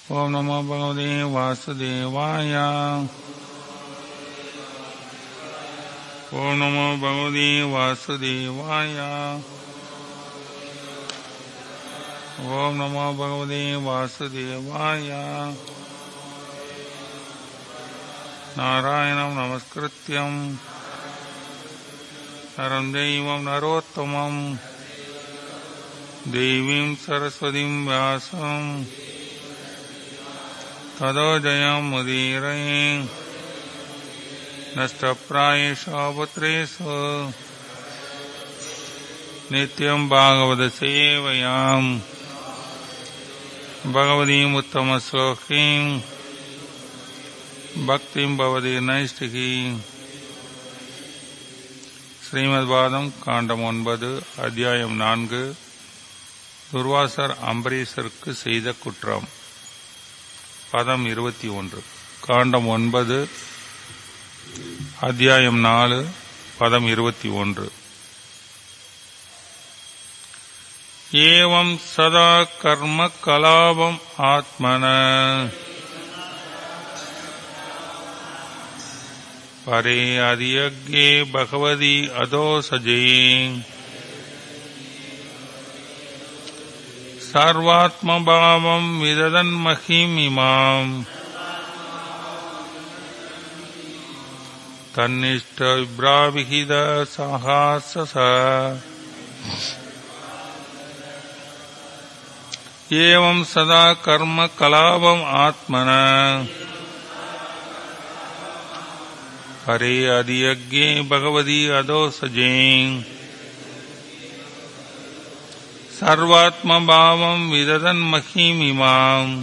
ஓம் நமோ பகவதே வாசுதேவாய ஓம் நமோ பகவதே வாசுதேவாய ஓம் நமோ பகவதே வாசுதேவாய நாராயணம் நமஸ்கிருத்தியம் நரம் தெய்வம் நரோத்தமம் देवीं सरस्वतीं व्यासम् तदो जयम् मुदीरये नष्टप्रायेषापुत्रेषु नित्यम् भागवतसेवयाम् भगवतीम् उत्तमश्लोकीम् भक्तिम् भवति नैष्टिकी ஸ்ரீமத்வாதம் காண்டம் ஒன்பது அத்தியாயம் நான்கு துர்வாசர் அம்பரீசருக்கு செய்த குற்றம் பதம் இருபத்தி ஒன்று காண்டம் ஒன்பது அத்தியாயம் நாலு பதம் இருபத்தி ஒன்று ஏவம் சதா கர்ம கலாபம் ஆத்மன பரே அதியக்யே பகவதி அதோசஜே सर्वात्मभावम् विददन्महीमिमाम् तन्निष्ठविभ्राविहित साहासस एवम् सदा कर्म कलापम् आत्मन हरे अधियज्ञे भगवती अदोसजे सर्वात्मभावम् विददन्महीमिमाम्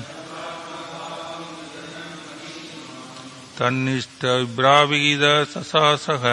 तन्निष्ठविभ्राविद ससासः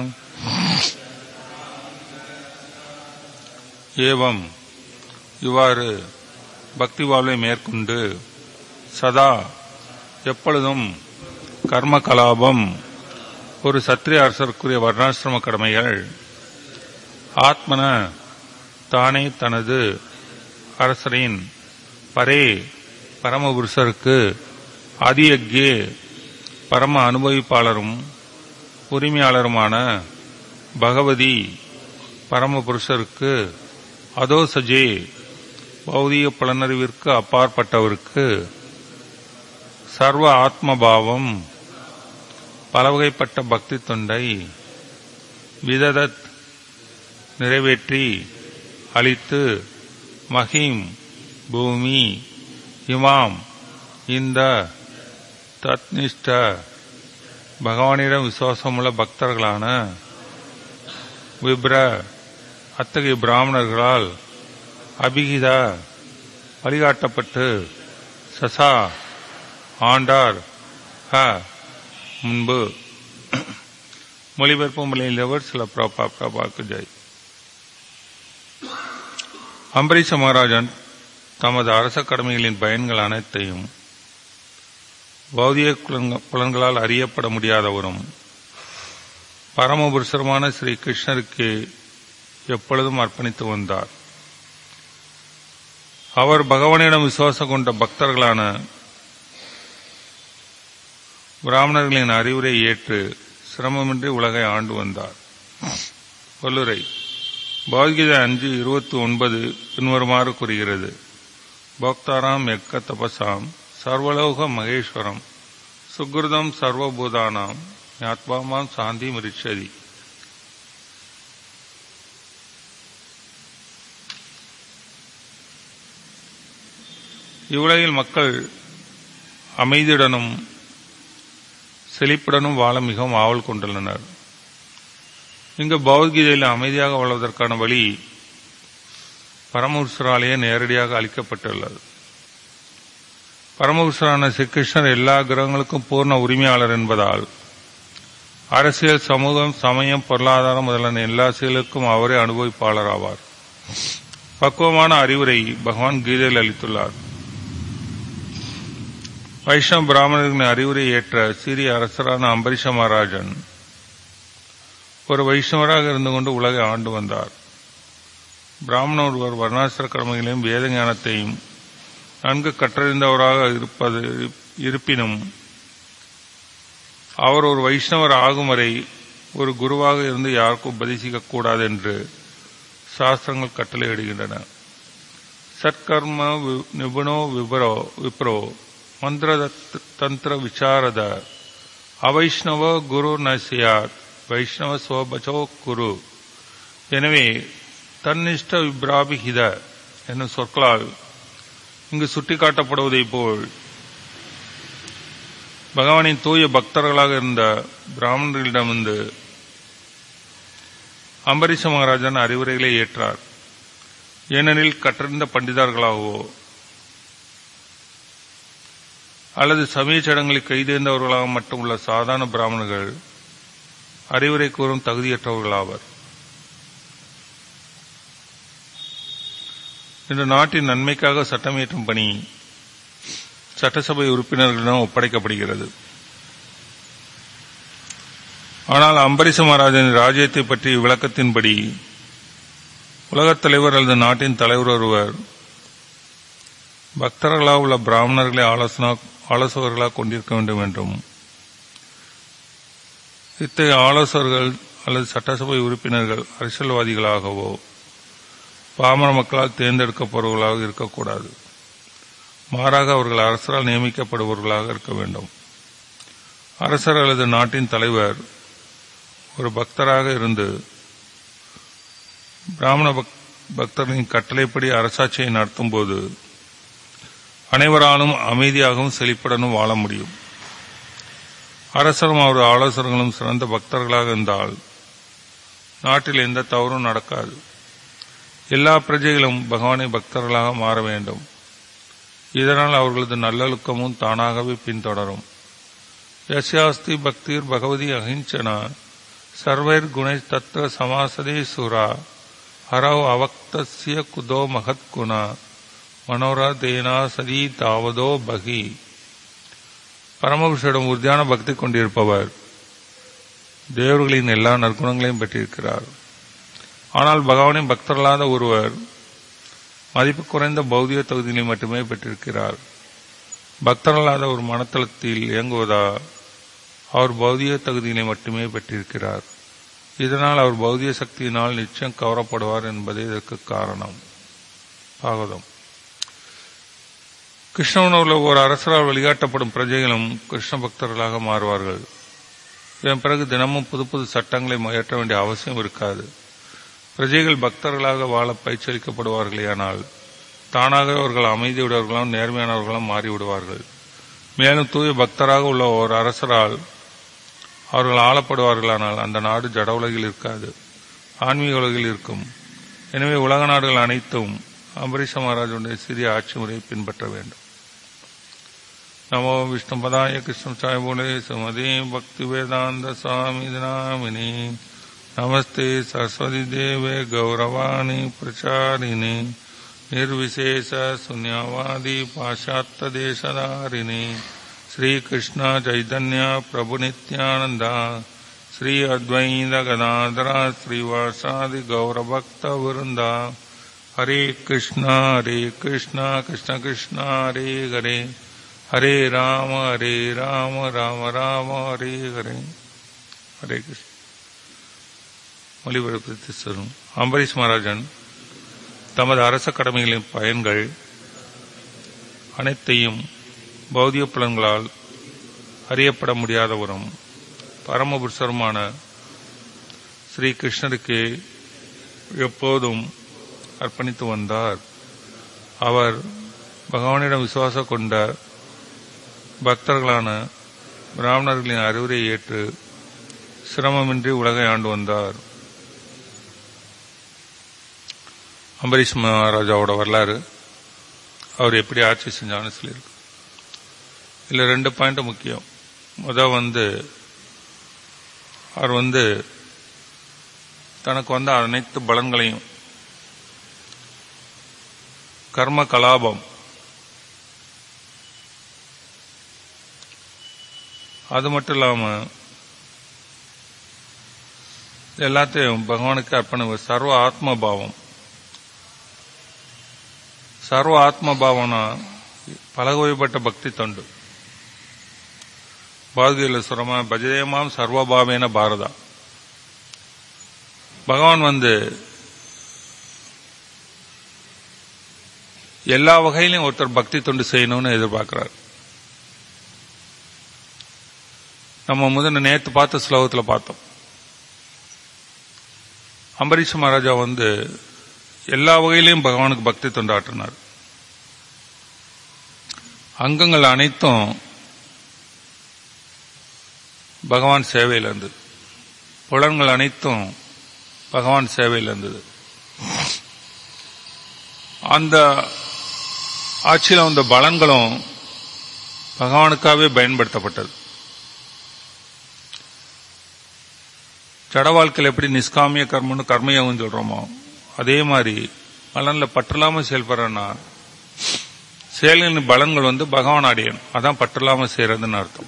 ஏவம் இவ்வாறு பக்தி வாழ்வை மேற்கொண்டு சதா எப்பொழுதும் கர்ம கலாபம் ஒரு சத்திரிய அரசருக்குரிய வர்ணாசிரம கடமைகள் ஆத்மன தானே தனது அரசரின் பரே பரமபுருஷருக்கு அதியக்யே பரம அனுபவிப்பாளரும் உரிமையாளருமான பகவதி பரமபுருஷருக்கு அதோசஜே பௌதிக புலனறிவிற்கு அப்பாற்பட்டவருக்கு சர்வ ஆத்மபாவம் பலவகைப்பட்ட பக்தி தொண்டை விததத் நிறைவேற்றி அளித்து மஹிம் பூமி இமாம் இந்த தத்னிஷ்ட பகவானிடம் விசுவாசமுள்ள பக்தர்களான விப்ர அத்தகைய பிராமணர்களால் அபிகித வழிகாட்டப்பட்டு சசா ஆண்டார் ஹ முன்பு மொழிபெயர்ப்பு மொழியிலவர் சில பிரபா பிரபாக்கு ஜெய் அம்பரீஷ மகாராஜன் தமது அரச கடமைகளின் பயன்கள் அனைத்தையும் பௌதிக புலன்களால் அறியப்பட முடியாதவரும் பரமபுருஷருமான ஸ்ரீ கிருஷ்ணருக்கு எப்பொழுதும் அர்ப்பணித்து வந்தார் அவர் பகவானிடம் விசுவாசம் கொண்ட பக்தர்களான பிராமணர்களின் அறிவுரை ஏற்று சிரமமின்றி உலகை ஆண்டு வந்தார் வல்லுரை பகவத்கீதை அஞ்சு இருபத்தி ஒன்பது பின்வருமாறு கூறுகிறது போக்தாராம் எக்க தபசாம் சர்வலோக மகேஸ்வரம் சுக்ருதம் சர்வபூதானாம் ஆத்மாமாம் சாந்தி மிரிச்சதி இவ்வுலகில் மக்கள் அமைதியுடனும் செழிப்புடனும் வாழ மிகவும் ஆவல் கொண்டுள்ளனர் இங்கு பகவத்கீதையில் அமைதியாக வாழ்வதற்கான வழி பரமபுருஷராலேயே நேரடியாக அளிக்கப்பட்டுள்ளது பரமபுருஷரான ஸ்ரீகிருஷ்ணர் எல்லா கிரகங்களுக்கும் பூர்ண உரிமையாளர் என்பதால் அரசியல் சமூகம் சமயம் பொருளாதாரம் முதலான எல்லா செயலுக்கும் அவரே அனுபவிப்பாளர் ஆவார் பக்குவமான அறிவுரை பகவான் கீதையில் அளித்துள்ளார் வைஷ்ணவ பிராமணர்களின் அறிவுரை ஏற்ற சிறிய அரசரான அம்பரீஷ மகாராஜன் ஒரு வைஷ்ணவராக இருந்து கொண்டு உலகை ஆண்டு வந்தார் பிராமண ஒருவர் வர்ணாசிர கடமைகளையும் வேத ஞானத்தையும் நன்கு கற்றறிந்தவராக இருப்பது இருப்பினும் அவர் ஒரு வைஷ்ணவர் ஆகும் வரை ஒரு குருவாக இருந்து யாருக்கும் உபதேசிக்க கூடாது என்று சாஸ்திரங்கள் கட்டளையிடுகின்றன சத்கர்ம வி- நிபுணோ விபரோ விப்ரோ மந்திர தத்- தந்திர விசாரத அவைஷ்ணவ குரு நசியாத் வைஷ்ணவ சோபச்சோ குரு எனவே தன்னிஷ்ட விப்ராபிஹித என்னும் சொற்களால் இங்கு சுட்டிக்காட்டப்படுவதைப் போல் பகவானின் தூய பக்தர்களாக இருந்த பிராமணர்களிடமிருந்து அம்பரீஷ மகாராஜன் அறிவுரைகளை ஏற்றார் ஏனெனில் கற்றறிந்த பண்டிதர்களாகவோ அல்லது சமய சடங்களில் கைதேர்ந்தவர்களாக மட்டும் உள்ள சாதாரண பிராமணர்கள் அறிவுரை கூறும் தகுதியற்றவர்களாவர் இன்று நாட்டின் நன்மைக்காக சட்டமியற்றும் பணி சட்டசபை உறுப்பினர்களிடம் ஒப்படைக்கப்படுகிறது ஆனால் அம்பரீஷ மகாராஜனின் ராஜ்யத்தை பற்றிய விளக்கத்தின்படி உலகத் தலைவர் அல்லது நாட்டின் தலைவர் ஒருவர் பக்தர்களாக உள்ள பிராமணர்களை ஆலோசனா ஆலோசகர்களாக கொண்டிருக்க வேண்டும் என்றும் இத்தகைய ஆலோசகர்கள் அல்லது சட்டசபை உறுப்பினர்கள் அரசியல்வாதிகளாகவோ பாமர மக்களால் தேர்ந்தெடுக்கப்படுபவர்களாக இருக்கக்கூடாது மாறாக அவர்கள் அரசரால் நியமிக்கப்படுபவர்களாக இருக்க வேண்டும் அரசர் அல்லது நாட்டின் தலைவர் ஒரு பக்தராக இருந்து பிராமண பக்- பக்தர்களின் கட்டளைப்படி அரசாட்சியை நடத்தும் போது அனைவராலும் அமைதியாகவும் செழிப்புடனும் வாழ முடியும் அரசரும் அவரது ஆலோசகர்களும் சிறந்த பக்தர்களாக இருந்தால் நாட்டில் எந்த தவறும் நடக்காது எல்லா பிரஜைகளும் பகவானை பக்தர்களாக மாற வேண்டும் இதனால் அவர்களது நல்லொழுக்கமும் தானாகவே பின்தொடரும் யஸ்யாஸ்தி பக்திர் பகவதி அஹிஞ்சனா சர்வைர் குணை தத்ர சமாசதே சுரா ஹரவ் அவக்தஸ்ய குதோ மகத் குணா மனோரதேனா சதி தாவதோ பகி பரமபுருஷரிடம் உறுதியான பக்தி கொண்டிருப்பவர் தேவர்களின் எல்லா நற்குணங்களையும் பெற்றிருக்கிறார் ஆனால் பகவானின் பக்தர்களாத ஒருவர் மதிப்பு குறைந்த பௌதிக தகுதிகளை மட்டுமே பெற்றிருக்கிறார் பக்தர்களாத ஒரு மனத்தளத்தில் இயங்குவதா அவர் பௌதிக தகுதிகளை மட்டுமே பெற்றிருக்கிறார் இதனால் அவர் பௌதிக சக்தியினால் நிச்சயம் கவரப்படுவார் என்பதே இதற்கு காரணம் பாகவதம் கிருஷ்ண உள்ள ஒரு அரசரால் வழிகாட்டப்படும் பிரஜைகளும் கிருஷ்ண பக்தர்களாக மாறுவார்கள் இதன் பிறகு தினமும் புது புது சட்டங்களை முயற்ற வேண்டிய அவசியம் இருக்காது பிரஜைகள் பக்தர்களாக வாழ பயிற்சியளிக்கப்படுவார்களேயானால் தானாக அவர்கள் அமைதியுடையவர்களும் நேர்மையானவர்களும் மாறிவிடுவார்கள் மேலும் தூய பக்தராக உள்ள ஒரு அரசரால் அவர்கள் ஆளப்படுவார்களானால் அந்த நாடு ஜட உலகில் இருக்காது ஆன்மீக உலகில் இருக்கும் எனவே உலக நாடுகள் அனைத்தும் அம்பரீஷ மகாராஜனுடைய சிறிய ஆட்சி முறையை பின்பற்ற வேண்டும் நமோ விஷ்ணுபதாய கிருஷ்ண சாய்போலே சுமதி பக்தி வேதாந்த சுவாமி நாமினி நமஸ்தே சரஸ்வதி தேவே கௌரவாணி பிரச்சாரிணி निर्विशेष शून्यवादी पाश्चात्य देशधारिणी श्री कृष्ण चैतन्य प्रभु नित्यानंद श्री अद्वैत गदाधर श्रीवासादि गौरभक्त वृंदा हरे कृष्ण हरे कृष्ण कृष्ण कृष्ण हरे हरे हरे राम हरे राम राम राम हरे हरे हरे कृष्ण ஒளிபரப்பு சொல்லும் அம்பரீஷ் மகாராஜன் தமது அரச கடமைகளின் பயன்கள் அனைத்தையும் பௌதிக புலன்களால் அறியப்பட முடியாதவரும் பரமபுருஷருமான ஸ்ரீ கிருஷ்ணருக்கு எப்போதும் அர்ப்பணித்து வந்தார் அவர் பகவானிடம் விசுவாசம் கொண்ட பக்தர்களான பிராமணர்களின் அறிவுரை ஏற்று சிரமமின்றி உலகை ஆண்டு வந்தார் அம்பரீஷ் மகாராஜாவோட வரலாறு அவர் எப்படி ஆட்சி செஞ்சான்னு சொல்லியிருக்கு இதில் ரெண்டு பாயிண்ட் முக்கியம் முத வந்து அவர் வந்து தனக்கு வந்த அனைத்து பலன்களையும் கர்ம கலாபம் அது மட்டும் இல்லாம எல்லாத்தையும் பகவானுக்கு அர்ப்பணம் சர்வ ஆத்ம பாவம் சர்வ ஆத்ம பாவனா பலவகைப்பட்ட பக்தி தொண்டு பாதுகையில் சொல்றமா பஜதேமாம் சர்வபாவேன பாரதா பகவான் வந்து எல்லா வகையிலும் ஒருத்தர் பக்தி தொண்டு செய்யணும்னு எதிர்பார்க்கிறார் நம்ம முதல்ல நேத்து பார்த்த ஸ்லோகத்தில் பார்த்தோம் அம்பரீஷ் மகாராஜா வந்து எல்லா வகையிலையும் பகவானுக்கு பக்தி தொண்டாற்றினார் அங்கங்கள் அனைத்தும் பகவான் சேவையில் இருந்தது புலன்கள் அனைத்தும் பகவான் சேவையில் இருந்தது அந்த ஆட்சியில் வந்த பலன்களும் பகவானுக்காகவே பயன்படுத்தப்பட்டது ஜட வாழ்க்கையில் எப்படி நிஷ்காமிய கர்மம்னு கர்மயோகம் சொல்றோமோ அதே மாதிரி பலன்ல பற்றில்லாம செயல்படுறேன்னா செயல்களின் பலன்கள் வந்து பகவான் அடையணும் அதான் பற்றில்லாம செய்யறதுன்னு அர்த்தம்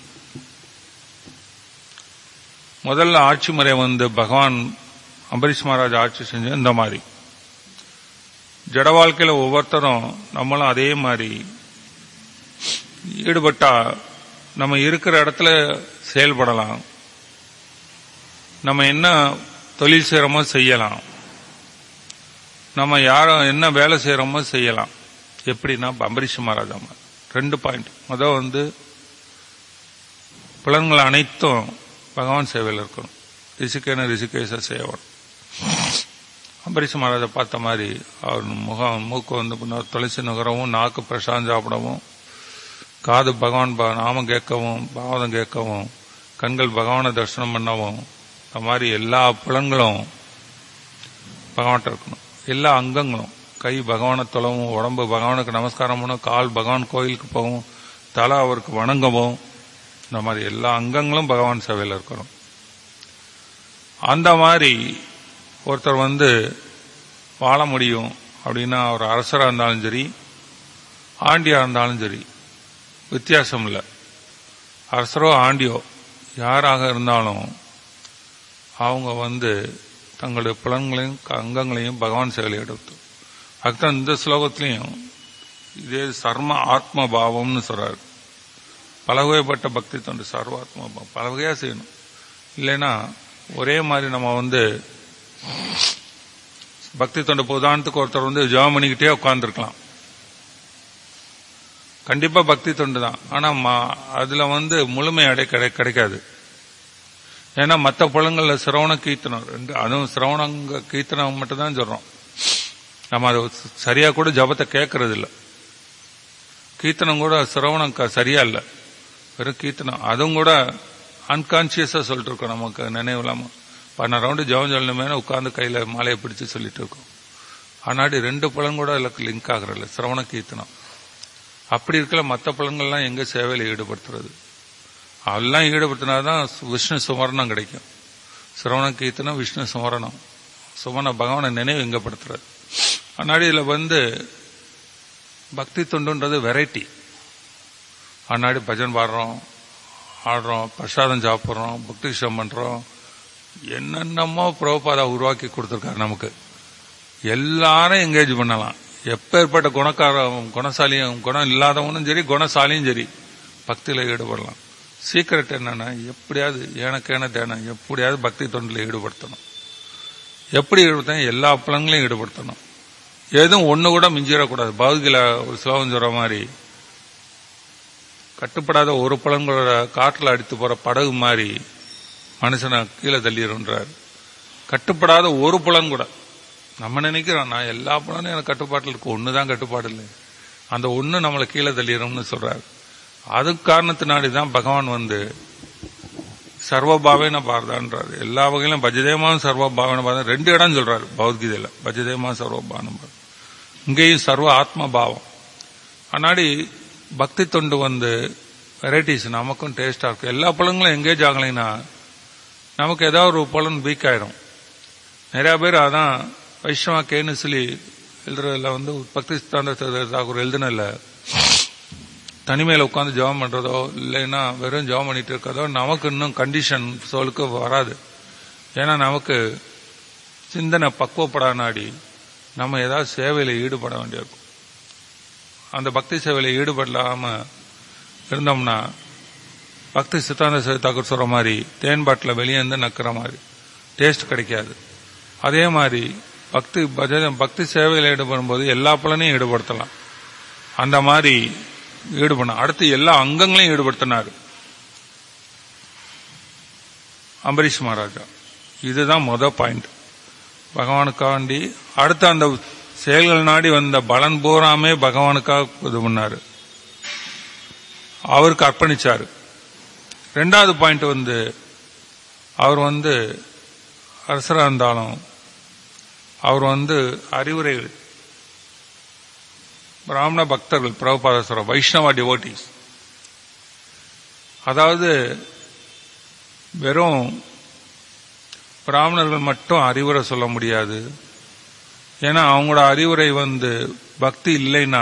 முதல்ல ஆட்சி முறை வந்து பகவான் அம்பரீஷ் மகாராஜ் ஆட்சி செஞ்ச இந்த மாதிரி ஜட வாழ்க்கையில ஒவ்வொருத்தரும் நம்மளும் அதே மாதிரி ஈடுபட்டா நம்ம இருக்கிற இடத்துல செயல்படலாம் நம்ம என்ன தொழில் செய்யறோமோ செய்யலாம் நம்ம யாரும் என்ன வேலை செய்யறோமோ செய்யலாம் எப்படின்னா அம்பரீஷ் மகாராஜா மாதிரி. ரெண்டு பாயிண்ட் முதல் வந்து புலன்கள் அனைத்தும் பகவான் சேவையில் இருக்கணும் ரிஷிகேன ரிஷிகேச சேவன் அம்பரீஷ் மகாராஜா பார்த்த மாதிரி அவர் முகம் மூக்கு வந்து பின்ன துளசி நுகரவும் நாக்கு பிரசாந்த் சாப்பிடவும் காது பகவான் ப- நாமம் கேட்கவும் பாவதம் கேட்கவும் கண்கள் பகவானை தரிசனம் பண்ணவும் இந்த மாதிரி எல்லா புலன்களும் பகவான்கிட்ட இருக்கணும் எல்லா அங்கங்களும் கை பகவானை தொழவும் உடம்பு பகவானுக்கு நமஸ்காரம் பண்ணவும் கால் பகவான் கோயிலுக்கு போகவும் தலை அவருக்கு வணங்கவும் இந்த மாதிரி எல்லா அங்கங்களும் பகவான் சேவையில் இருக்கணும் அந்த மாதிரி ஒருத்தர் வந்து வாழ முடியும் அப்படின்னா அவர் அரசராக இருந்தாலும் சரி ஆண்டியா இருந்தாலும் சரி வித்தியாசம் இல்லை அரசரோ ஆண்டியோ யாராக இருந்தாலும் அவங்க வந்து தங்களுடைய புலன்களையும் அங்கங்களையும் பகவான் செயலை எடுத்து அதுதான் இந்த ஸ்லோகத்திலையும் இதே சர்ம ஆத்ம பாவம்னு சொல்றாரு பலவகைப்பட்ட பக்தி தொண்டு சர்வாத்ம பாவம் பல வகையா செய்யணும் இல்லைன்னா ஒரே மாதிரி நம்ம வந்து பக்தி தொண்டு இப்ப உதாரணத்துக்கு ஒருத்தர் வந்து ஜெபம் பண்ணிக்கிட்டே உட்கார்ந்துருக்கலாம் கண்டிப்பா பக்தி தொண்டு தான் ஆனா ம- அதுல வந்து முழுமை அடை கிடை கிடைக்காது ஏன்னா மற்ற புலங்கள்ல சிரவண கீர்த்தனம் ரெண்டு அதுவும் சிரவணங்க கீர்த்தனம் மட்டும் தான் சொல்றோம் நம்ம அதை சரியா கூட ஜபத்தை கேட்கறது இல்ல கீர்த்தனம் கூட சிரவணம் க- சரியா இல்ல வெறும் கீர்த்தனம் அதுவும் கூட அன்கான்சியஸா சொல்லிட்டு இருக்கோம் நமக்கு நினைவு இல்லாம பன்னெண்டு ரவுண்டு ஜெபம் சொல்லணுமே உட்கார்ந்து கையில மாலையை பிடிச்சு சொல்லிட்டு இருக்கோம் ஆனாடி ரெண்டு புலன் கூட அதுக்கு லிங்க் ஆகுறதில்ல சிரவண கீர்த்தனம் அப்படி இருக்கல மற்ற புலன்கள்லாம் எங்க சேவையில் ஈடுபடுத்துறது அதெல்லாம் ஈடுபடுத்தினாதான் விஷ்ணு சுமரணம் கிடைக்கும் சிரவண கீர்த்தனம் விஷ்ணு சுமரணம் சுமண பகவானை நினைவு எங்க படுத்துறது அதனால இதுல வந்து பக்தி தொண்டுன்றது வெரைட்டி அன்னாடி பஜன் பாடுறோம் ஆடுறோம் பிரசாதம் சாப்பிட்றோம் பக்தி விஷயம் பண்றோம் என்னென்னமோ பிரபுபாதா உருவாக்கி கொடுத்துருக்காரு நமக்கு எல்லாரும் என்கேஜ் பண்ணலாம் எப்பேற்பட்ட குணக்கார குணசாலியும் குணம் இல்லாதவனும் சரி குணசாலியும் சரி பக்தியில ஈடுபடலாம் சீக்கிரட் என்னன்னா எப்படியாவது ஏனக்கேன தேனம் எப்படியாவது பக்தி தொண்டில் ஈடுபடுத்தணும் எப்படி ஈடுபடுத்தணும் எல்லா புலங்களையும் ஈடுபடுத்தணும் எதுவும் ஒண்ணு கூட மிஞ்சிடக்கூடாது பௌதிகில ஒரு ஸ்லோகம் சொல்ற மாதிரி கட்டுப்படாத ஒரு புலங்களோட காற்றுல அடித்து போற படகு மாதிரி மனுஷனை கீழே தள்ளிடுன்றார் கட்டுப்படாத ஒரு புலன் கூட நம்ம நினைக்கிறோம் நான் எல்லா புலனும் எனக்கு கட்டுப்பாட்டில் இருக்கு ஒண்ணுதான் கட்டுப்பாடு இல்லை அந்த ஒண்ணு நம்மளை கீழே தள்ளிடும்னு சொல்றாரு அது காரணத்தினாடி தான் பகவான் வந்து சர்வபாவேன பாரதான்றாரு எல்லா வகையிலும் பஜதேமாவும் சர்வபாவன பாரதம் ரெண்டு இடம் சொல்றாரு பௌத்கீதையில பஜதேமா சர்வபாவன பாரதம் இங்கேயும் சர்வ ஆத்ம பாவம் ஆனாடி பக்தி தொண்டு வந்து வெரைட்டிஸ் நமக்கும் டேஸ்டா இருக்கு எல்லா பழங்களும் எங்கேஜ் ஆகலைன்னா நமக்கு ஏதாவது ஒரு பலன் வீக் ஆயிடும் நிறைய பேர் அதான் வைஷ்ணவா கேன்னு சொல்லி எழுதுறதுல வந்து பக்தி சித்தாந்த தாக்கூர் எழுதுனல தனிமையில உட்காந்து ஜெபம் பண்றதோ இல்லைன்னா வெறும் ஜெபம் பண்ணிட்டு இருக்கதோ நமக்கு இன்னும் கண்டிஷன் சோலுக்கு வராது ஏன்னா நமக்கு சிந்தனை பக்குவப்படா நாடி நம்ம ஏதாவது சேவையில ஈடுபட வேண்டியிருக்கும் அந்த பக்தி சேவையில் ஈடுபடலாம இருந்தோம்னா பக்தி சித்தாந்த சேவை தாக்கூர் சொல்ற மாதிரி தேன் பாட்டில் வெளியே இருந்து நக்கிற மாதிரி டேஸ்ட் கிடைக்காது அதே மாதிரி பக்தி பஜ பக்தி சேவையில் ஈடுபடும் போது எல்லா பலனையும் ஈடுபடுத்தலாம் அந்த மாதிரி ஈடுபடணும் அடுத்து எல்லா அங்கங்களையும் ஈடுபடுத்தினார் அம்பரீஷ் மகாராஜா இதுதான் முத பாயிண்ட் பகவானுக்காண்டி அடுத்து அந்த செயல்கள் நாடி வந்த பலன் பூராமே பகவானுக்காக இது பண்ணாரு அவருக்கு அர்ப்பணிச்சாரு ரெண்டாவது பாயிண்ட் வந்து அவர் வந்து அரசராக இருந்தாலும் அவர் வந்து அறிவுரைகள் பிராமண பக்தர்கள் பிரபுபாதஸ்வர வைஷ்ணவ டிவோட்டிஸ் அதாவது வெறும் பிராமணர்கள் மட்டும் அறிவுரை சொல்ல முடியாது ஏன்னா அவங்களோட அறிவுரை வந்து பக்தி இல்லைன்னா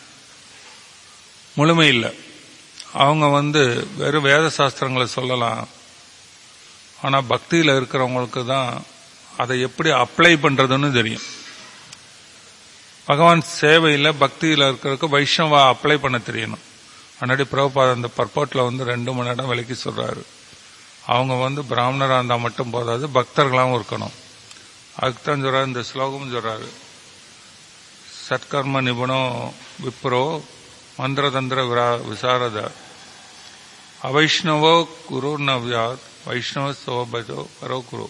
முழுமை இல்லை அவங்க வந்து வெறும் வேத சாஸ்திரங்களை சொல்லலாம் ஆனா பக்தியில் இருக்கிறவங்களுக்கு தான் அதை எப்படி அப்ளை பண்றதுன்னு தெரியும் பகவான் சேவையில் பக்தியில் இருக்கிறதுக்கு வைஷ்ணவா அப்ளை பண்ண தெரியணும் முன்னாடி பிரபுபாத அந்த பர்போட்டில் வந்து ரெண்டு மணி நேரம் விலைக்கு சொல்றாரு அவங்க வந்து பிராமணராக இருந்தால் மட்டும் போதாது பக்தர்களாகவும் இருக்கணும் அதுக்கு தான் சொல்றாரு இந்த ஸ்லோகமும் சொல்றாரு சத்கர்ம நிபுணம் விப்ரோ மந்திரதந்திர விரா- விசாரத அவைஷ்ணவோ குரு நவ்யாத் வைஷ்ணவ சோபஜோ பரோ குரு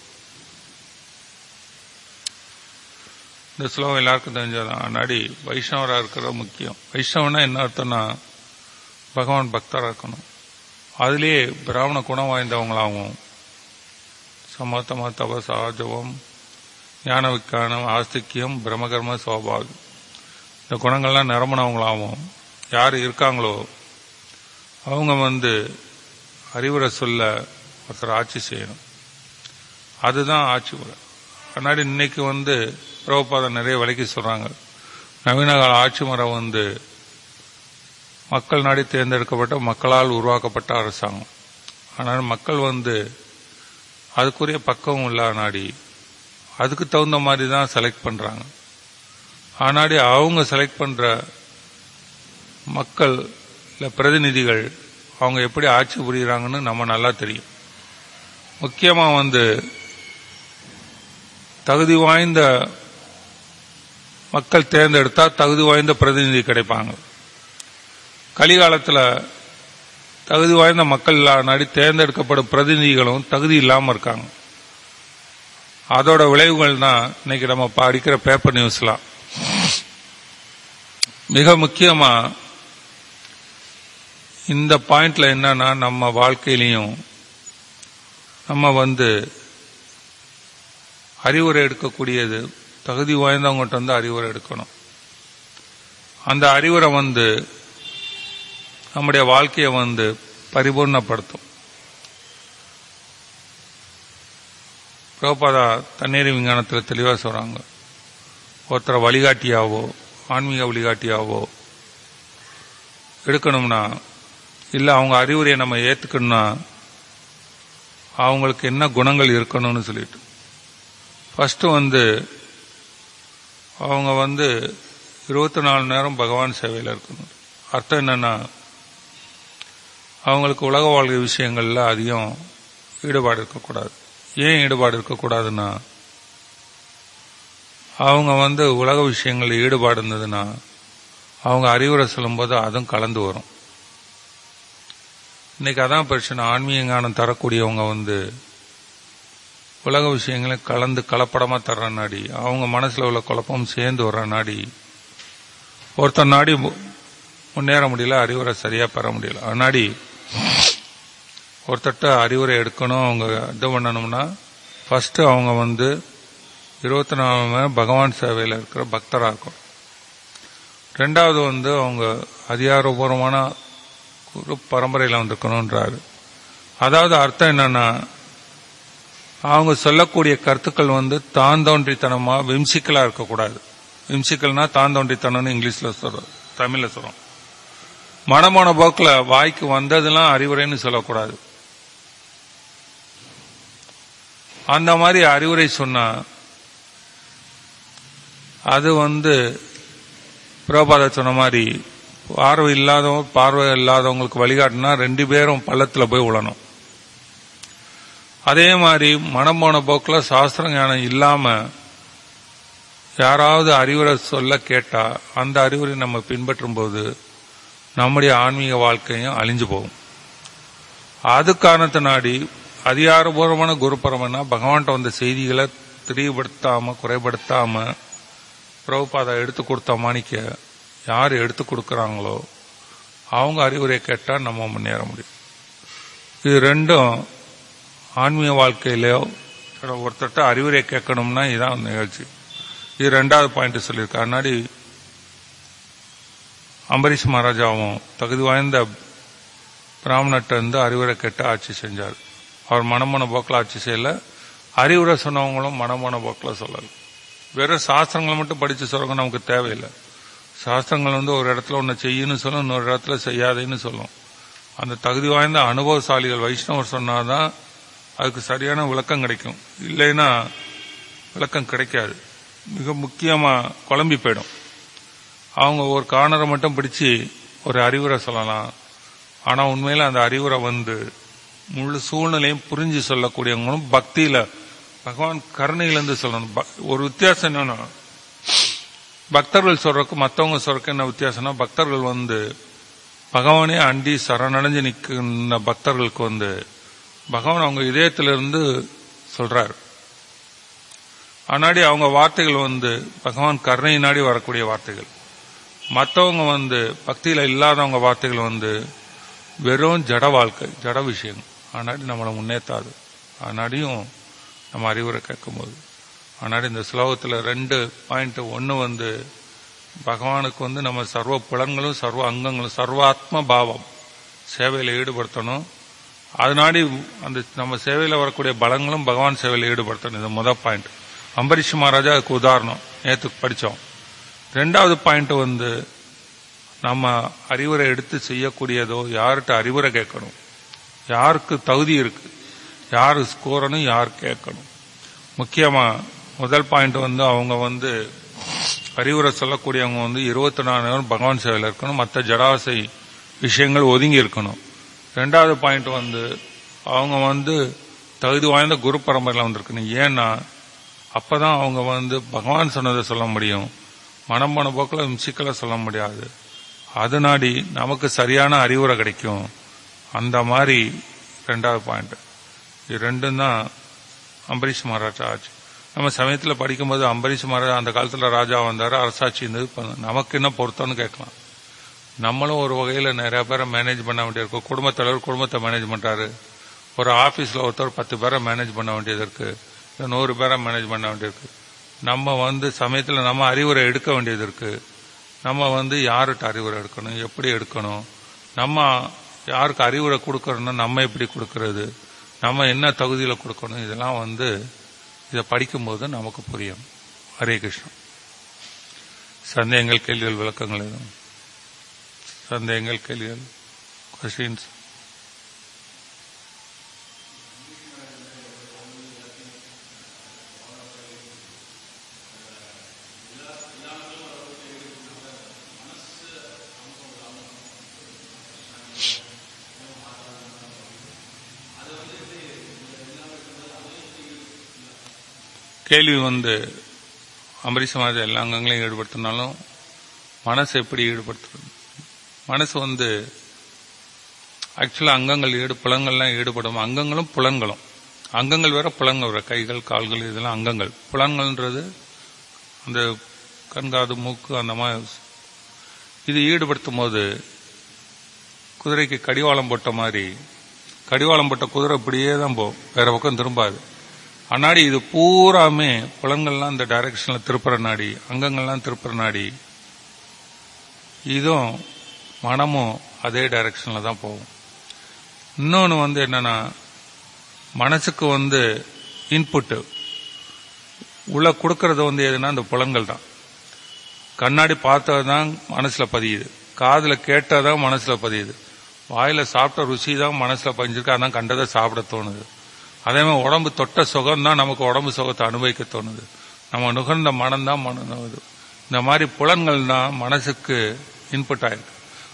இந்த ஸ்லோகம் எல்லாருக்கும் தெரிஞ்சதான் முன்னாடி வைஷ்ணவராக இருக்கிறது முக்கியம் வைஷ்ணவனா என்ன அர்த்தம்னா பகவான் பக்தராக இருக்கணும் அதுலேயே பிராமண குணம் வாய்ந்தவங்களாகவும் சமத்தம தப சகஜவம் ஞான விக்கானம் ஆஸ்திக்கியம் பிரம்மகர்ம சோபாகம் இந்த குணங்கள்லாம் நிரம்பினவங்களாகவும் யார் இருக்காங்களோ அவங்க வந்து அறிவுரை சொல்ல ஒருத்தர் ஆட்சி செய்யணும் அதுதான் ஆட்சி முறை முன்னாடி இன்னைக்கு வந்து பிரபுபாதம் நிறைய விலைக்கு சொல்றாங்க நவீன கால ஆட்சி முறை வந்து மக்கள் நாடி தேர்ந்தெடுக்கப்பட்ட மக்களால் உருவாக்கப்பட்ட அரசாங்கம் ஆனால் மக்கள் வந்து அதுக்குரிய பக்குவம் இல்ல நாடி அதுக்கு தகுந்த மாதிரி தான் செலக்ட் பண்றாங்க ஆனாடி அவங்க செலக்ட் பண்ற மக்கள் இல்ல பிரதிநிதிகள் அவங்க எப்படி ஆட்சி புரியுறாங்கன்னு நம்ம நல்லா தெரியும் முக்கியமா வந்து தகுதி வாய்ந்த மக்கள் தேர்ந்தெடுத்தா தகுதி வாய்ந்த பிரதிநிதி கிடைப்பாங்க கலிகாலத்தில் தகுதி வாய்ந்த மக்கள் நாடி தேர்ந்தெடுக்கப்படும் பிரதிநிதிகளும் தகுதி இல்லாமல் இருக்காங்க அதோட விளைவுகள் தான் இன்னைக்கு நம்ம படிக்கிற பேப்பர் நியூஸ்லாம் மிக முக்கியமா இந்த பாயிண்ட்ல என்னன்னா நம்ம வாழ்க்கையிலையும் நம்ம வந்து அறிவுரை எடுக்கக்கூடியது தகுதி வாய்ந்தவங்ககிட்ட வந்து அறிவுரை எடுக்கணும் அந்த அறிவுரை வந்து நம்முடைய வாழ்க்கையை வந்து பரிபூர்ணப்படுத்தும் பிரபுபாதா தண்ணீர் விஞ்ஞானத்தில் தெளிவாக சொல்றாங்க ஒருத்தரை வழிகாட்டியாவோ ஆன்மீக வழிகாட்டியாவோ எடுக்கணும்னா இல்லை அவங்க அறிவுரையை நம்ம ஏற்றுக்கணும்னா அவங்களுக்கு என்ன குணங்கள் இருக்கணும்னு சொல்லிட்டு ஃபர்ஸ்ட் வந்து அவங்க வந்து இருபத்தி நாலு நேரம் பகவான் சேவையில் இருக்கணும் அர்த்தம் என்னன்னா அவங்களுக்கு உலக வாழ்க்கை விஷயங்கள்ல அதிகம் ஈடுபாடு இருக்கக்கூடாது ஏன் ஈடுபாடு இருக்கக்கூடாதுன்னா அவங்க வந்து உலக விஷயங்களில் ஈடுபாடு இருந்ததுன்னா அவங்க அறிவுரை சொல்லும்போது அதுவும் கலந்து வரும் இன்னைக்கு அதான் பிரச்சனை ஆன்மீக ஞானம் தரக்கூடியவங்க வந்து உலக விஷயங்களை கலந்து கலப்படமா தர்ற நாடி அவங்க மனசுல உள்ள குழப்பம் சேர்ந்து வர்ற நாடி ஒருத்தர் நாடி மு- முன்னேற முடியல அறிவுரை சரியா பெற முடியல அதனாடி ஒருத்தட்ட அறிவுரை எடுக்கணும் அவங்க இது பண்ணணும்னா ஃபர்ஸ்ட் அவங்க வந்து இருபத்தி நாலு மணி நேரம் பகவான் சேவையில் இருக்கிற பக்தராக இருக்கும் ரெண்டாவது வந்து அவங்க அதிகாரபூர்வமான குரு பரம்பரையில் வந்திருக்கணுன்றாரு அதாவது அர்த்தம் என்னன்னா அவங்க சொல்லக்கூடிய கருத்துக்கள் வந்து தான் தோன்றித்தனமா விம்சிக்கலா இருக்கக்கூடாது விம்சிக்கல்னா தான் தோன்றித்தனம்னு இங்கிலீஷ்ல சொல்றோம் தமிழ்ல சொல்றோம் மனமான போக்குல வாய்க்கு வந்ததெல்லாம் அறிவுரைன்னு சொல்லக்கூடாது அந்த மாதிரி அறிவுரை சொன்னா அது வந்து பிரபாத சொன்ன மாதிரி பார்வை இல்லாதவங்க பார்வை இல்லாதவங்களுக்கு வழிகாட்டினா ரெண்டு பேரும் பள்ளத்துல போய் விழணும் அதே மாதிரி மனம் போன போக்கில் சாஸ்திர ஞானம் இல்லாம யாராவது அறிவுரை சொல்ல கேட்டா அந்த அறிவுரை நம்ம பின்பற்றும் போது நம்முடைய ஆன்மீக வாழ்க்கையும் அழிஞ்சு போகும் அது காரணத்தினாடி அதிகாரபூர்வமான குருபரமன்னா பகவான்கிட்ட வந்த செய்திகளை தெரியப்படுத்தாம குறைபடுத்தாம பிரபுபாதா எடுத்து கொடுத்த மாணிக்க யார் எடுத்து கொடுக்கறாங்களோ அவங்க அறிவுரை கேட்டா நம்ம முன்னேற முடியும் இது ரெண்டும் ஆன்மீக வாழ்க்கையிலயோ ஒருத்தட்ட அறிவுரை கேட்கணும்னா இதான் நிகழ்ச்சி இது ரெண்டாவது பாயிண்ட் சொல்லியிருக்காரு முன்னாடி அம்பரீஷ் மகாராஜாவும் தகுதி வாய்ந்த பிராமணர்கிட்ட இருந்து அறிவுரை கேட்டு ஆட்சி செஞ்சார் அவர் மனமன போக்கில் ஆட்சி செய்யல அறிவுரை சொன்னவங்களும் மனமன போக்கில் சொல்லல வெறும் சாஸ்திரங்களை மட்டும் படிச்சு சொல்றவங்க நமக்கு தேவையில்லை சாஸ்திரங்கள் வந்து ஒரு இடத்துல ஒன்று செய்யணும்னு சொல்லும் இன்னொரு இடத்துல செய்யாதேன்னு சொல்லும் அந்த தகுதி வாய்ந்த அனுபவசாலிகள் வைஷ்ணவர் சொன்னாதான் அதுக்கு சரியான விளக்கம் கிடைக்கும் இல்லைன்னா விளக்கம் கிடைக்காது மிக முக்கியமா குழம்பி போயிடும் அவங்க ஒரு கார்னரை மட்டும் பிடிச்சு ஒரு அறிவுரை சொல்லலாம் ஆனா உண்மையில அந்த அறிவுரை வந்து முழு சூழ்நிலையும் புரிஞ்சு சொல்லக்கூடியவங்களும் பக்தியில பகவான் கருணையிலிருந்து சொல்லணும் ப- ஒரு வித்தியாசம் என்னன்னா பக்தர்கள் சொல்றதுக்கு மத்தவங்க சொல்றதுக்கு என்ன வித்தியாசம்னா பக்தர்கள் வந்து பகவானே அண்டி சரணடைஞ்சு நிற்கின்ற பக்தர்களுக்கு வந்து பகவான் அவங்க இதயத்திலிருந்து சொல்றாரு ஆனாடி அவங்க வார்த்தைகள் வந்து பகவான் கருணை நாடி வரக்கூடிய வார்த்தைகள் மற்றவங்க வந்து பக்தியில இல்லாதவங்க வார்த்தைகள் வந்து வெறும் ஜட வாழ்க்கை ஜட விஷயம் ஆனாடி நம்மளை முன்னேற்றாது ஆனாடியும் நம்ம அறிவுரை கேட்கும்போது ஆனாடி இந்த ஸ்லோகத்துல ரெண்டு பாயிண்ட் ஒன்னு வந்து பகவானுக்கு வந்து நம்ம சர்வ புலன்களும் சர்வ அங்கங்களும் சர்வாத்ம பாவம் சேவையில ஈடுபடுத்தணும் அதனாடி அந்த நம்ம சேவையில வரக்கூடிய பலங்களும் பகவான் சேவையில ஈடுபடுத்தணும் இது முதல் பாயிண்ட் அம்பரீஷ் மகாராஜா அதுக்கு உதாரணம் நேத்து படிச்சோம் ரெண்டாவது பாயிண்ட் வந்து நம்ம அறிவுரை எடுத்து செய்யக்கூடியதோ யார்கிட்ட அறிவுரை கேட்கணும் யாருக்கு தகுதி இருக்கு யார் ஸ்கோரணும் யார் கேட்கணும் முக்கியமா முதல் பாயிண்ட் வந்து அவங்க வந்து அறிவுரை சொல்லக்கூடியவங்க வந்து இருபத்தி நாலு நேரம் பகவான் சேவையில் இருக்கணும் மற்ற ஜடாசை விஷயங்கள் ஒதுங்கி இருக்கணும் ரெண்டாவது பாயிண்ட் வந்து அவங்க வந்து தகுதி வாய்ந்த குரு பரம்பரையில் வந்திருக்கணும் ஏன்னா அப்பதான் அவங்க வந்து பகவான் சொன்னதை சொல்ல முடியும் மனம் போன போக்கில் விம்சிக்கல சொல்ல முடியாது அது நாடி நமக்கு சரியான அறிவுரை கிடைக்கும் அந்த மாதிரி ரெண்டாவது பாயிண்ட் இது ரெண்டும் தான் அம்பரீஷ் மகாராஜா ஆச்சு நம்ம சமயத்தில் படிக்கும்போது அம்பரீஷ் மகாராஜா அந்த காலத்தில் ராஜா வந்தாரு அரசாட்சி இருந்தது இப்ப நமக்கு என்ன பொருத்தம்னு கேட்கலாம் நம்மளும் ஒரு வகையில் நிறைய பேரை மேனேஜ் பண்ண வேண்டியிருக்கும் குடும்பத் தலைவர் குடும்பத்தை மேனேஜ் பண்றாரு ஒரு ஆபீஸ்ல ஒருத்தர் பத்து பேரை மேனேஜ் பண்ண வேண்டியது இருக்கு இல்ல நூறு பேரை மேனேஜ் பண்ண வேண்டியிருக்கு நம்ம வந்து சமயத்தில் நம்ம அறிவுரை எடுக்க வேண்டியது இருக்கு நம்ம வந்து யார்கிட்ட அறிவுரை எடுக்கணும் எப்படி எடுக்கணும் நம்ம யாருக்கு அறிவுரை கொடுக்கறோம்னா நம்ம எப்படி கொடுக்கறது நம்ம என்ன தகுதியில் கொடுக்கணும் இதெல்லாம் வந்து இதை படிக்கும்போது நமக்கு புரியும் ஹரே கிருஷ்ணன் சந்தேகங்கள் கேள்விகள் விளக்கங்கள் எதுவும் சந்தேகங்கள் கேள்விகள் கொஸ்டின்ஸ் கேள்வி வந்து அம்பரீஷ் மாதிரி எல்லா அங்கங்களையும் ஈடுபடுத்தினாலும் மனசு எப்படி ஈடுபடுத்துறது மனசு வந்து ஆக்சுவலா அங்கங்கள் ஈடு புலங்கள்லாம் ஈடுபடும் அங்கங்களும் புலன்களும் அங்கங்கள் வேற புலன்கள் வேற கைகள் கால்கள் இதெல்லாம் அங்கங்கள் புலன்கள்ன்றது அந்த கண்காது மூக்கு அந்த மாதிரி இது ஈடுபடுத்தும் போது குதிரைக்கு கடிவாளம் போட்ட மாதிரி கடிவாளம் போட்ட குதிரை இப்படியே தான் போகும் வேற பக்கம் திரும்பாது அன்னாடி இது பூராமே புலன்கள்லாம் இந்த டைரக்ஷன்ல திருப்புற நாடி அங்கங்கள்லாம் திருப்புற நாடி இதுவும் மனமும் அதே டைரக்ஷன்ல தான் போகும் இன்னொன்று வந்து என்னன்னா மனசுக்கு வந்து இன்புட்டு உள்ள கொடுக்கறது வந்து எதுனா அந்த புலன்கள் தான் கண்ணாடி பார்த்தது தான் மனசுல பதியுது காதுல கேட்டதான் மனசுல பதியுது வாயில சாப்பிட்ட ருசி தான் மனசுல பதிஞ்சிருக்கு அதான் கண்டதை சாப்பிட தோணுது அதே மாதிரி உடம்பு தொட்ட சுகம் தான் நமக்கு உடம்பு சுகத்தை அனுபவிக்க தோணுது நம்ம நுகர்ந்த மனம் தான் மனம் இது. இந்த மாதிரி புலன்கள் தான் மனசுக்கு இன்புட் ஆயிருக்கு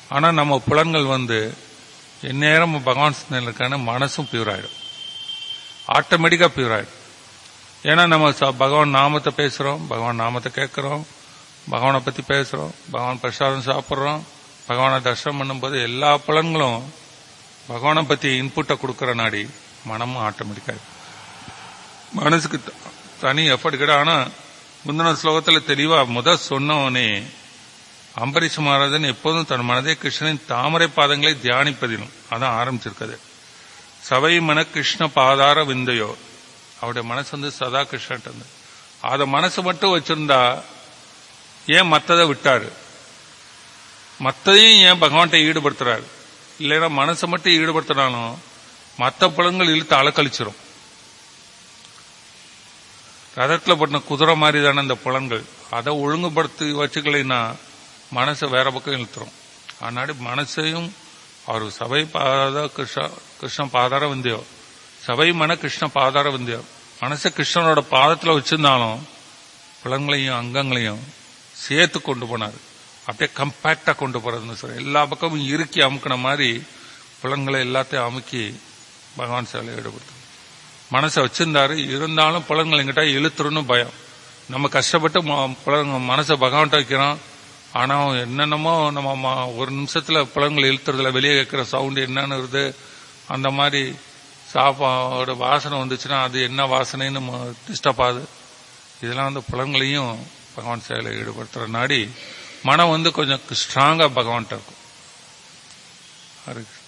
ஆனா நம்ம புலன்கள் வந்து எந்நேரம் பகவான் சிந்தனையில் இருக்கான மனசும் பியூர் ஆயிடும் ஆட்டோமேட்டிக்கா பியூர் ஆயிடும் ஏன்னா நம்ம ச- பகவான் நாமத்தை பேசுறோம் பகவான் நாமத்தை கேட்கிறோம் பகவானை பத்தி பேசுறோம் பகவான் பிரசாதம் சாப்பிடுறோம் பகவானை தர்ஷனம் பண்ணும்போது எல்லா புலன்களும் பகவானை பத்தி இன்புட்டை கொடுக்கிற நாடி மனமும் ஆட்டோமேட்டிக்கா மனசுக்கு த- தனி எஃபர்ட் கிடையாது ஆனா முந்தின ஸ்லோகத்துல தெளிவா முத சொன்னவனே அம்பரீஷ் மகாராஜன் எப்போதும் தன் மனதை கிருஷ்ணனின் தாமரை பாதங்களை தியானிப்பதிலும் அதான் ஆரம்பிச்சிருக்குது சவை மன கிருஷ்ண பாதார விந்தையோ அவருடைய மனசு வந்து சதா கிருஷ்ணன் இருந்து அத மனசு மட்டும் வச்சிருந்தா ஏன் மத்ததை விட்டாரு மத்ததையும் ஏன் பகவான்கிட்ட ஈடுபடுத்துறாரு இல்லைன்னா மனசை மட்டும் ஈடுபடுத்தினாலும் மத்த புலங்கள் இழுத்து அலக்கழிச்சிரும் ரதத்துல போட்டின குதிரை மாதிரி தானே இந்த புலன்கள் அதை ஒழுங்குபடுத்தி வச்சுக்கலைன்னா மனசை வேற பக்கம் இழுத்துரும் அதனாடி மனசையும் அவர் சபை பாத கிருஷ்ண கிருஷ்ண பாதார விந்தியோ சபை மன கிருஷ்ண பாதார விந்தியோ மனசை கிருஷ்ணனோட பாதத்துல வச்சிருந்தாலும் புலன்களையும் அங்கங்களையும் சேர்த்து கொண்டு போனார் அப்படியே கம்பேக்டா கொண்டு போறதுன்னு சொல்ற எல்லா பக்கமும் இறுக்கி அமுக்கின மாதிரி புலன்களை எல்லாத்தையும் அமுக்கி பகவான் சேலை ஈடுபடுத்து மனசை வச்சிருந்தாரு இருந்தாலும் புலன்கள் எங்கிட்ட இழுத்துருன்னு பயம் நம்ம கஷ்டப்பட்டு ம- புலன்க- மனசை பகவான்கிட்ட வைக்கிறோம் ஆனா என்னென்னமோ நம்ம ம- ஒரு நிமிஷத்துல புலன்கள் இழுத்துறதுல வெளியே கேட்கிற சவுண்ட் என்னன்னு வருது அந்த மாதிரி சாப்பாடு வாசனை வந்துச்சுன்னா அது என்ன வாசனைன்னு டிஸ்டர்ப் ஆகுது இதெல்லாம் வந்து புலன்களையும் பகவான் செயலை ஈடுபடுத்துற நாடி மனம் வந்து கொஞ்சம் ஸ்ட்ராங்கா பகவான்கிட்ட இருக்கும் ஹரே கிருஷ்ணா.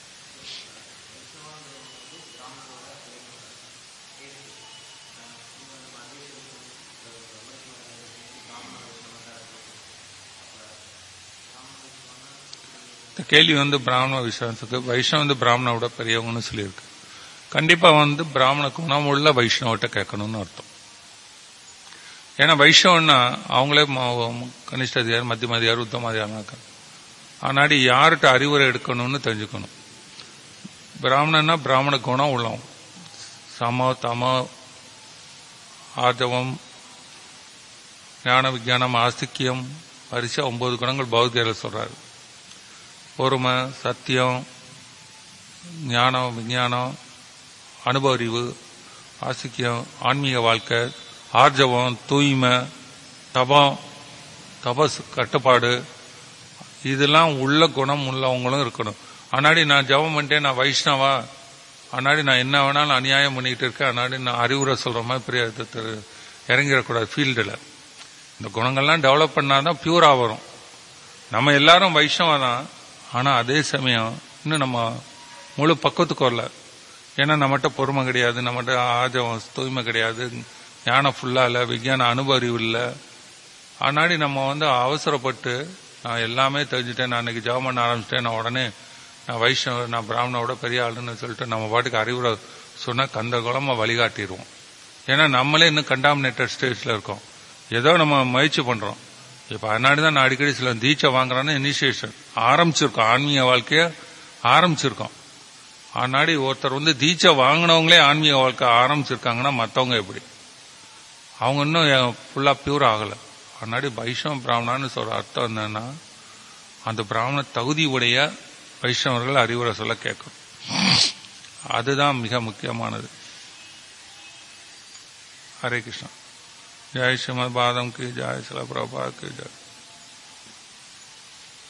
இந்த கேள்வி வந்து பிராமண விசுவாசத்துக்கு வைஷ்ணவ வந்து பிராமணோட பெரியவங்கன்னு சொல்லியிருக்கு கண்டிப்பா வந்து பிராமண குணம் உள்ள வைஷ்ணவட்ட கேட்கணும்னு அர்த்தம் ஏன்னா வைஷ்ணவன்னா அவங்களே ம- கனிஷ்ட அதிகாரி மத்திய அதிகாரி உத்தம அதிகாரம் ஆனாடி யார்கிட்ட அறிவுரை எடுக்கணும்னு தெரிஞ்சுக்கணும் பிராமணன்னா பிராமண குணம் உள்ளவன் சம தம ஆர்ஜவம் ஞான விஞ்ஞானம் ஆஸ்திக்கியம் வரிசை ஒன்பது குணங்கள் பௌத்தியில் சொல்றாரு பொறுமை சத்தியம் ஞானம் விஞ்ஞானம் அனுபவ அறிவு ஆசிக்கியம் ஆன்மீக வாழ்க்கை ஆர்ஜவம் தூய்மை தபம் தபஸ் கட்டுப்பாடு இதெல்லாம் உள்ள குணம் உள்ளவங்களும் இருக்கணும் அன்னாடி நான் ஜெபம் பண்ணிட்டேன் நான் வைஷ்ணவா அன்னாடி நான் என்ன வேணாலும் அநியாயம் பண்ணிட்டு இருக்கேன் அன்னாடி நான் அறிவுரை சொல்ற மாதிரி பெரிய இது தெரு- இறங்கிடக்கூடாது ஃபீல்டில் இந்த குணங்கள்லாம் டெவலப் பண்ணாதான் பியூரா வரும் நம்ம எல்லாரும் வைஷ்ணவா தான் ஆனா அதே சமயம் இன்னும் நம்ம முழு பக்குவத்துக்கு வரல ஏன்னா நம்மகிட்ட பொறுமை கிடையாது நம்மகிட்ட ஆஜம் தூய்மை கிடையாது ஞானம் ஃபுல்லா இல்ல விஞ்ஞான அனுபவ அறிவு இல்ல ஆனாடி நம்ம வந்து அவசரப்பட்டு நான் எல்லாமே தெரிஞ்சுட்டேன் நான் இன்னைக்கு ஜெபம் பண்ண ஆரம்பிச்சிட்டேன் நான் உடனே நான் வைஷ்ணவ நான் பிராமணோட பெரிய ஆளுன்னு சொல்லிட்டு நம்ம பாட்டுக்கு அறிவுரை சொன்னா கந்த குளமா வழிகாட்டிடுவோம் ஏன்னா நம்மளே இன்னும் கண்டாமினேட்டட் ஸ்டேஜ்ல இருக்கோம் ஏதோ நம்ம முயற்சி பண்றோம் இப்ப அதனாடி தான் நான் அடிக்கடி சில தீட்சை வாங்குறேன்னு இனிஷியேஷன் ஆரம்பிச்சிருக்கோம் ஆன்மீக வாழ்க்கைய ஆரம்பிச்சிருக்கோம் ஆனாடி ஒருத்தர் வந்து தீட்சை வாங்கினவங்களே ஆன்மீக வாழ்க்கை ஆரம்பிச்சிருக்காங்கன்னா மத்தவங்க எப்படி அவங்க இன்னும் ஃபுல்லா பியூர் ஆகல அதனாடி வைஷ்ணவ பிராமணான்னு சொல்ற அர்த்தம் என்னன்னா அந்த பிராமண தகுதி உடைய வைஷ்ணவர்கள் அறிவுரை சொல்ல கேட்கும் அதுதான் மிக முக்கியமானது ஹரே கிருஷ்ணா ஜெய் ஸ்ரீமத் பாதம் கி ஜெய் சில பிரபா கி ஜெய்